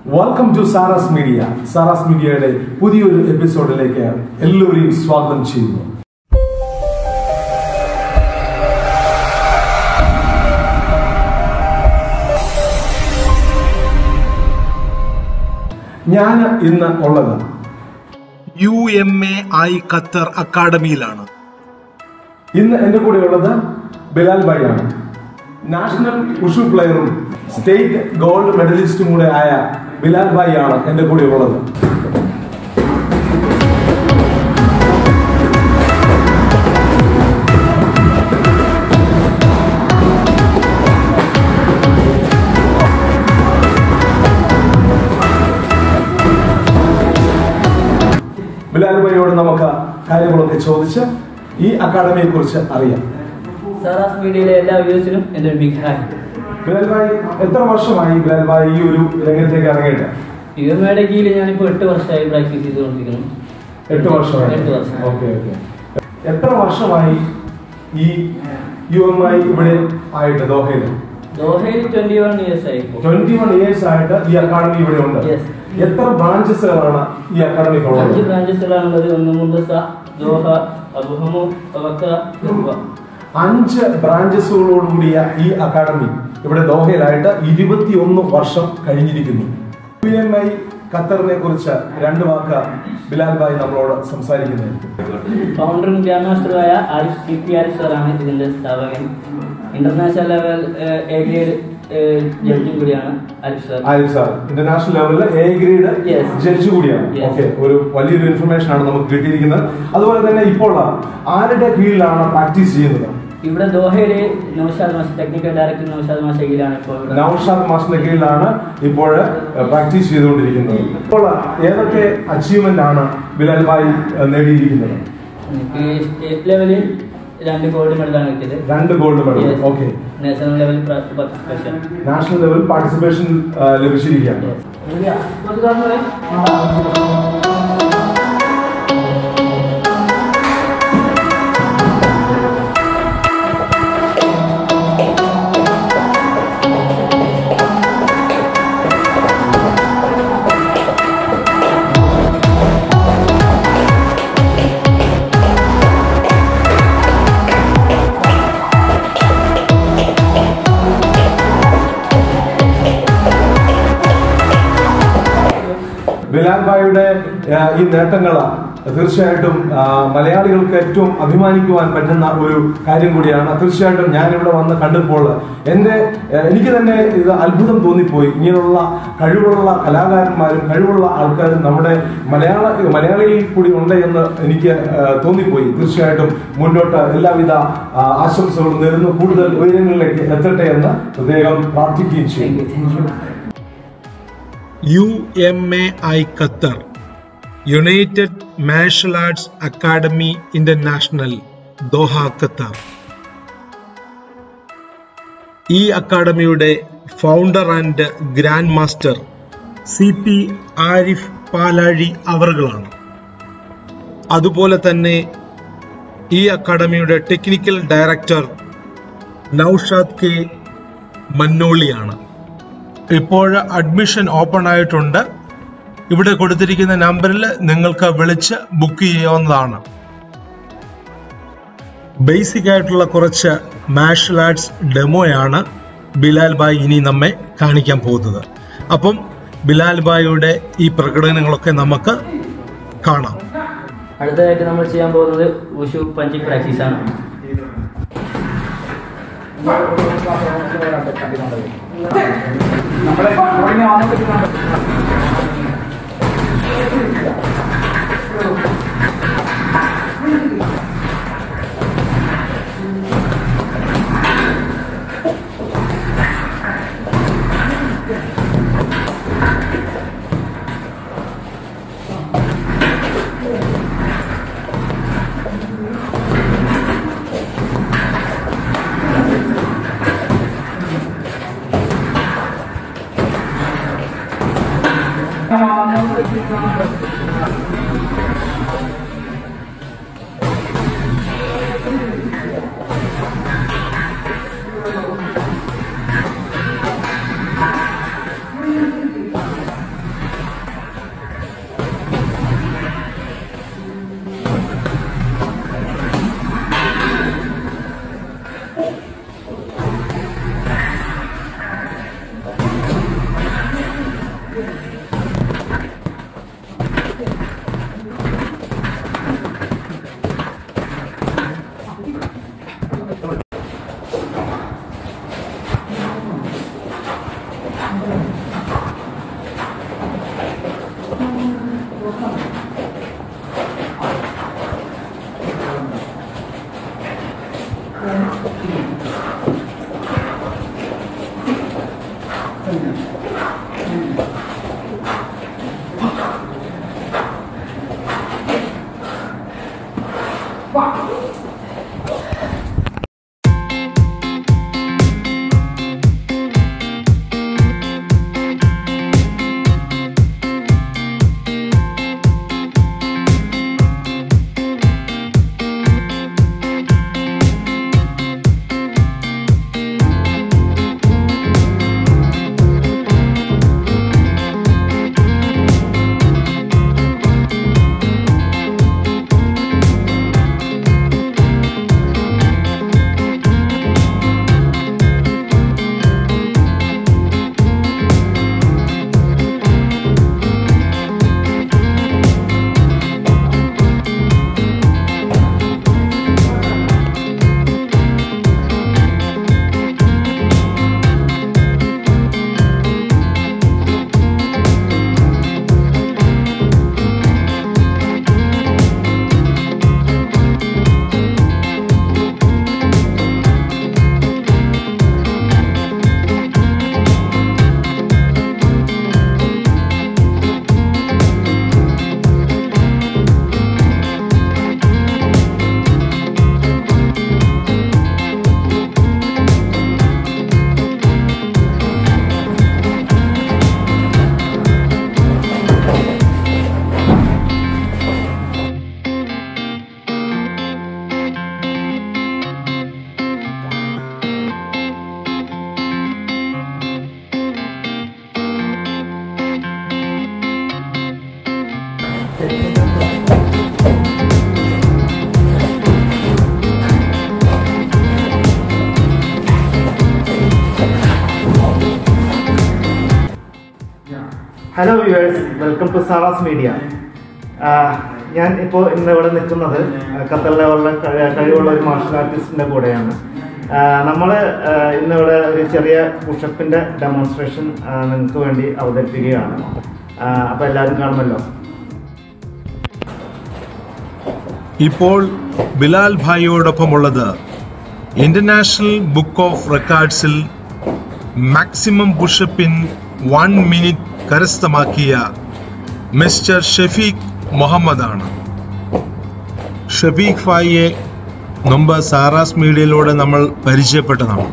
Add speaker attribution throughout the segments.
Speaker 1: Welcome to Sara's Media സാറാസ് മീഡിയയുടെ പുതിയൊരു എപ്പിസോഡിലേക്ക് എല്ലാവരെയും സ്വാഗതം ചെയ്യുന്നു ഞാൻ ഇന്ന് ഉള്ളത്
Speaker 2: U M A I Qatar അക്കാഡമിയിലാണ്
Speaker 1: ഇന്ന് എന്റെ കൂടെ ഉള്ളത് ബിലാൽ ഭായി ആണ് നാഷണൽ ഉഷു പ്ലെയറും സ്റ്റേറ്റ് ഗോൾഡ് മെഡലിസ്റ്റും കൂടെ ആയ ബിലാൽ ഭായി ആണ് എന്റെ കൂടെ ഉള്ളത് ബിലാൽ ഭായിയോട് നമുക്ക് കാര്യങ്ങളൊക്കെ ചോദിച്ച് ഈ അക്കാഡമിയെ കുറിച്ച് അറിയാം
Speaker 3: സാറാസ് മീഡിയയിലെ എല്ലാ വ്യൂസിനും എൻ്റെ ഒരു ബിഗ് ഹായ്
Speaker 1: ബിലാൽ ഭായി എത്ര വർഷമായി ബിലാൽ ഭായി ഈ ഒരു രംഗത്തേക്ക് ഇറങ്ങിയിട്ട്
Speaker 3: യു എം എയുടെ കീഴിൽ ഞാനിപ്പോൾ എട്ട് വർഷമായി പ്രാക്ടീസ് ചെയ്തുകൊണ്ടിരിക്കുന്നു
Speaker 1: എട്ട് വർഷമായി
Speaker 3: എട്ട് വർഷം
Speaker 1: ഓക്കെ ഓക്കെ എത്ര വർഷമായി ഈ യു എം ഐ ഇവിടെ ആയിട്ട് ദോഹയിൽ
Speaker 3: ദോഹയിൽ ട്വന്റി വൺ ഇയേഴ്സ് ആയി ഇപ്പോൾ
Speaker 1: ട്വന്റി വൺ ഇയേഴ്സ് ആയിട്ട് ഈ അക്കാഡമി ഇവിടെ ഉണ്ട്
Speaker 3: Yes.
Speaker 1: എത്ര ബ്രാഞ്ചസുകളാണ് ഈ അക്കാഡമിക്ക്
Speaker 3: അഞ്ച്
Speaker 1: ഉള്ളത്
Speaker 3: ബ്രാഞ്ചസുകളാണുള്ളത് ഒന്ന് മുണ്ടസ ദോഹ അബുഹമു വക്ക റുവ.
Speaker 1: അഞ്ച് ബ്രാഞ്ചസുകളോടുകൂടിയ ഈ അക്കാഡമി ഇവിടെ ദോഹയിലായിട്ട് ഇരുപത്തിയൊന്ന് വർഷം കഴിഞ്ഞിരിക്കുന്നു യു എം ഐ ഖത്തറിനെ കുറിച്ച് രണ്ട് വാക്ക് ബിലാൽ ഭായി നമ്മളോട് സംസാരിക്കുന്നതായിരിക്കും
Speaker 3: ഫൗണ്ടറും ഗ്രാൻഡ് മാസ്റ്ററുമായ ആരിഫ് സി പി ആരിഫ് സാറാണ് ഇതിന്റെ സ്ഥാപകൻ ഇന്റർനാഷണൽ ലെവൽ എ ഗ്രേഡ് ജഡ്ജും കൂടിയാണ് Arif sir
Speaker 1: Arif sir international ലെവലിൽ എ ഗ്രേഡ്
Speaker 3: Yes.
Speaker 1: ജഡ്ജ് കൂടിയാണ്
Speaker 3: Yes.
Speaker 1: ഓക്കെ ഒരു വലിയൊരു ഇൻഫർമേഷൻ ആണ് നമുക്ക് കിട്ടിയിരിക്കുന്നത് അതുപോലെ തന്നെ ഇപ്പോൾ ആരുടെ കീഴിലാണ് പ്രാക്ടീസ് ചെയ്യുന്നത്
Speaker 3: ഇവിടെ ദോഹയിലെ നൌഷാദ് മാഷ് ടെക്നിക്കൽ ഡയറക്ടർ നൌഷാദ് മാഷ കീഴിലാണ് ഇപ്പോൾ ഇവിടെ
Speaker 1: നൌഷാദ് മാഷിന്റെ കീഴിലാണ് ഇപ്പോൾ പ്രാക്ടീസ് ചെയ്തുകൊണ്ടിരിക്കുന്നത് ഇപ്പോൾ ഏതൊക്കെ അച്ചീവ്മെന്റ് ആണ് ബിലാൽ ഭായി ഏഹ്, നേടിയിരിക്കുന്നത്
Speaker 3: എനിക്ക് സ്റ്റേറ്റ് ലെവലിൽ രണ്ട് ഗോൾഡ് മെഡലാണ് കിട്ടിയത്
Speaker 1: രണ്ട് gold medal
Speaker 3: Yes.
Speaker 1: Okay
Speaker 3: national level participation
Speaker 1: national level participation ലഭിച്ചിരിക്കുകയാണ് ബിലാൽ ഭായിയുടെ ആ, ഈ നേട്ടങ്ങൾ തീർച്ചയായിട്ടും ആ, മലയാളികൾക്ക് ഏറ്റവും അഭിമാനിക്കുവാൻ പറ്റുന്ന ഒരു കാര്യം കൂടിയാണ് തീർച്ചയായിട്ടും ഞാൻ ഇവിടെ വന്ന് കണ്ടപ്പോൾ എന്റെ ആ, എനിക്ക് തന്നെ ഇത് അത്ഭുതം തോന്നിപ്പോയി ഇങ്ങനെയുള്ള കഴിവുള്ള കലാകാരന്മാരും കഴിവുള്ള ആൾക്കാരും നമ്മുടെ മലയാള മലയാളിയിൽ കൂടി ഉണ്ട് എന്ന് എനിക്ക് ആ, തോന്നിപ്പോയി തീർച്ചയായിട്ടും മുന്നോട്ട് എല്ലാവിധ ആ, ആശംസകളും നേരുന്നു കൂടുതൽ ഉയരങ്ങളിലേക്ക് എത്തട്ടെ എന്ന് പ്രത്യേകം പ്രാർത്ഥിക്കുകയും ചെയ്യും
Speaker 2: U M A I Qatar United martial arts academy international Doha Qatar ഈ അക്കാഡമിയുടെ founder and grand master C P Arif Palazhi അവറുകളാണ് അതുപോലെ തന്നെ ഈ അക്കാഡമിയുടെ ടെക്നിക്കൽ ഡയറക്ടർ നൌഷാദ് കെ മന്നോളിയാണ് ഇപ്പോൾ അഡ്മിഷൻ ഓപ്പൺ ആയിട്ടുണ്ട് ഇവിടെ കൊടുത്തിരിക്കുന്ന നമ്പറിൽ നിങ്ങൾക്ക് വിളിച്ച് ബുക്ക് ചെയ്യാവുന്നതാണ് ബേസിക് ആയിട്ടുള്ള കുറച്ച് മാർഷൽ ആർട്സ് ഡെമോയാണ് ബിലാൽ ബായ് ഇനി നമ്മെ കാണിക്കാൻ പോകുന്നത് അപ്പം ബിലാൽ ബായിയുടെ ഈ പ്രകടനങ്ങളൊക്കെ നമുക്ക് കാണാം
Speaker 3: അടുത്തതായിട്ട് നമ്മൾ ചെയ്യാൻ പോകുന്നത് ഉഷു പഞ്ചിങ് പ്രാക്ടീസ് ആണ്
Speaker 4: hello viewers welcome to Sara's media ഞാൻ ഇപ്പോൾ ഇന്ന് ഇവിടെ നിൽക്കുന്നത് ഖത്തർ ലെവലിലെ കഴി- കഴിവുള്ള ഒരു മാർഷൽ ആർട്ടിസ്റ്റിന്റെ കൂടെയാണ് നമ്മൾ ഇന്നിവിടെ ഒരു ചെറിയ പുഷപ്പിന്റെ ഡെമോൺസ്ട്രേഷൻ നിങ്ങൾക്ക് വേണ്ടി അവതരിപ്പിക്കുകയാണ് അപ്പോൾ എല്ലാവരും കാണുമല്ലോ
Speaker 2: ഇപ്പോൾ ബിലാൽ ഭായിയോടൊപ്പമുള്ളത് ഇന്റർനാഷണൽ ബുക്ക് ഓഫ് റെക്കോർഡ്സിൽ maximum pushup in one minute കരസ്ഥമാക്കിയ മിസ്റ്റർ ഷഫീഖ് മുഹമ്മദ് ആണ് ഷഫീഖ് ഭായിയെ മുമ്പ് സാറാസ് മീഡിയയിലൂടെ നമ്മൾ പരിചയപ്പെട്ടതാണ്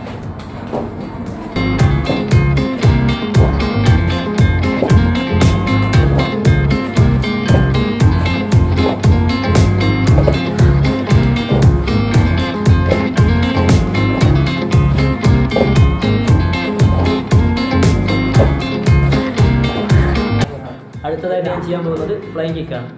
Speaker 3: അടുത്തതായിട്ട് ഞാൻ ചെയ്യാൻ പോകുന്നത് ഫ്ലൈങ് കിക്കാണ്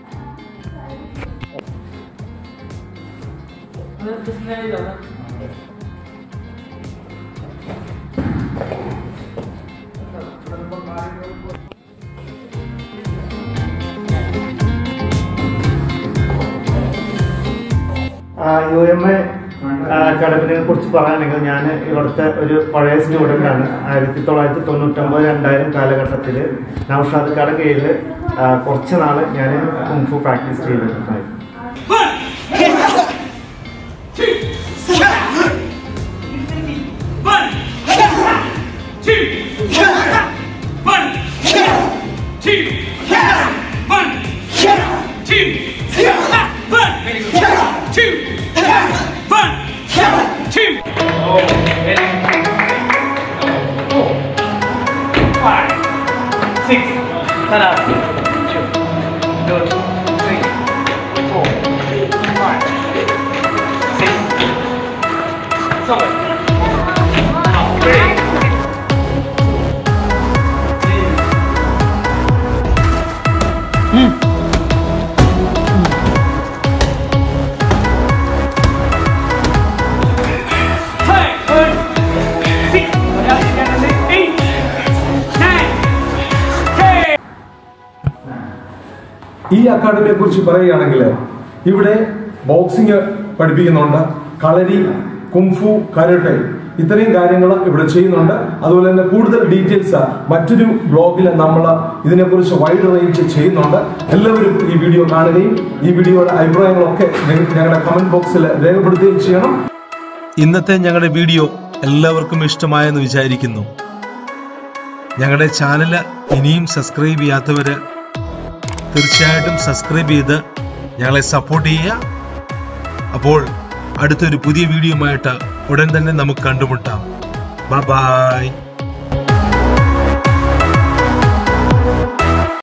Speaker 4: യു എം എ അക്കാഡമിനെ കുറിച്ച് പറയുകയാണെങ്കിൽ ഞാൻ ഇവിടുത്തെ ഒരു പഴയ സ്റ്റുഡൻ്റ് ആണ് ആയിരത്തി തൊള്ളായിരത്തി തൊണ്ണൂറ്റൊമ്പത് രണ്ടായിരം കാലഘട്ടത്തിൽ നൌഷാദ് കാടെ കീഴിൽ കുറച്ച് നാൾ ഞാൻ കുങ്ഫു പ്രാക്ടീസ് ചെയ്തിട്ടുണ്ടായിരുന്നു
Speaker 5: One, two, one, two, one, two, one, two, one, two. Five, six, seven, two, three, four, five, six, seven.
Speaker 1: ഈ അക്കാഡമിയെ കുറിച്ച് പറയുകയാണെങ്കിൽ ഇവിടെ ബോക്സിംഗ് പഠിപ്പിക്കുന്നുണ്ട് കളരി കുംഫു കരട്ടെ ഇത്രയും കാര്യങ്ങൾ ഇവിടെ ചെയ്യുന്നുണ്ട് അതുപോലെ തന്നെ കൂടുതൽ ഡീറ്റെയിൽസ് മറ്റൊരു ബ്ലോഗിൽ നമ്മൾ ഇതിനെക്കുറിച്ച് വൈഡ് റേഞ്ച് ചെയ്യുന്നുണ്ട് എല്ലാവരും ഈ വീഡിയോ കാണുകയും ഈ വീഡിയോയുടെ അഭിപ്രായങ്ങളൊക്കെ നിങ്ങൾ ഞങ്ങളുടെ കമന്റ് ബോക്സിൽ രേഖപ്പെടുത്തുകയും ചെയ്യണം
Speaker 2: ഇന്നത്തെ ഞങ്ങളുടെ വീഡിയോ എല്ലാവർക്കും ഇഷ്ടമായെന്ന് വിചാരിക്കുന്നു ഞങ്ങളുടെ ചാനൽ ഇനിയും സബ്സ്ക്രൈബ് ചെയ്യാത്തവര് തീർച്ചയായിട്ടും സബ്സ്ക്രൈബ് ചെയ്ത് ഞങ്ങളെ സപ്പോർട്ട് ചെയ്യുക അപ്പോൾ അടുത്തൊരു പുതിയ വീഡിയോയുമായിട്ട് ഉടൻ തന്നെ നമുക്ക് കണ്ടുമുട്ടാം ബൈ